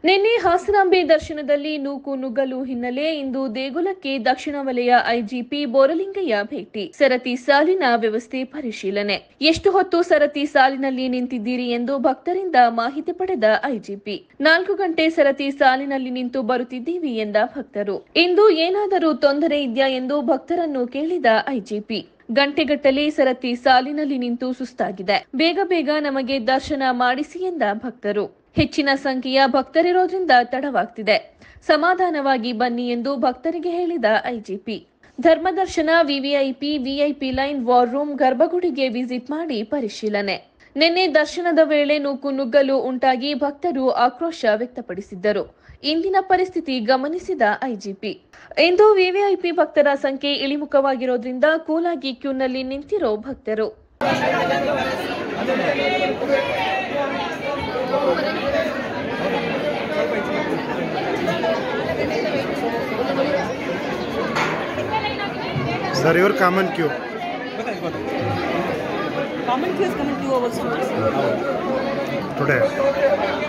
ನಿನ್ನೆ ಹಾಸನಾಂಬೆ ದರ್ಶನದಲ್ಲಿ ನೂಕು ನುಗ್ಗಲು ಹಿನ್ನೆಲೆ ಇಂದು ದೇಗುಲಕ್ಕೆ ದಕ್ಷಿಣ ವಲಯ ಐಜಿಪಿ ಬೋರಲಿಂಗಯ್ಯ ಭೇಟಿ ಸರತಿ ಸಾಲಿನ ವ್ಯವಸ್ಥೆ ಪರಿಶೀಲನೆ ಎಷ್ಟು ಹೊತ್ತು ಸರತಿ ಸಾಲಿನಲ್ಲಿ ನಿಂತಿದ್ದೀರಿ ಎಂದು ಭಕ್ತರಿಂದ ಮಾಹಿತಿ ಪಡೆದ ಐಜಿಪಿ ನಾಲ್ಕು ಗಂಟೆ ಸರತಿ ಸಾಲಿನಲ್ಲಿ ನಿಂತು ಬರುತ್ತಿದ್ದೀವಿ ಎಂದ ಭಕ್ತರು ಇಂದು ಏನಾದರೂ ತೊಂದರೆ ಇದೆಯಾ ಎಂದು ಭಕ್ತರನ್ನು ಕೇಳಿದ ಐಜಿಪಿ ಗಂಟೆಗಟ್ಟಲೆ ಸರತಿ ಸಾಲಿನಲ್ಲಿ ನಿಂತು ಸುಸ್ತಾಗಿದೆ ಬೇಗ ಬೇಗ ನಮಗೆ ದರ್ಶನ ಮಾಡಿಸಿ ಎಂದ ಭಕ್ತರು ಹೆಚ್ಚಿನ ಸಂಖ್ಯೆಯ ಭಕ್ತರಿರೋದ್ರಿಂದ ತಡವಾಗ್ತಿದೆ ಸಮಾಧಾನವಾಗಿ ಬನ್ನಿ ಎಂದು ಭಕ್ತರಿಗೆ ಹೇಳಿದ ಐಜಿಪಿ ಧರ್ಮದರ್ಶನ VVIP VIP line war room ಗರ್ಭಗುಡಿಗೆ ವಿಸಿಟ್ ಮಾಡಿ ಪರಿಶೀಲನೆ ನಿನ್ನೆ ದರ್ಶನದ ವೇಳೆ ನೂಕು ನುಗ್ಗಲು ಉಂಟಾಗಿ ಭಕ್ತರು ಆಕ್ರೋಶ ವ್ಯಕ್ತಪಡಿಸಿದ್ದರು ಇಂದಿನ ಪರಿಸ್ಥಿತಿ ಗಮನಿಸಿದ ಐಜಿಪಿ ಇಂದು ವಿವಿಐಪಿ ಭಕ್ತರ ಸಂಖ್ಯೆ ಇಳಿಮುಖವಾಗಿರೋದ್ರಿಂದ ಕೂಲಾಗಿ ಕ್ಯೂನಲ್ಲಿ ನಿಂತಿರೋ ಭಕ್ತರು Sir, your common queue. Common queue is coming queue also. Today.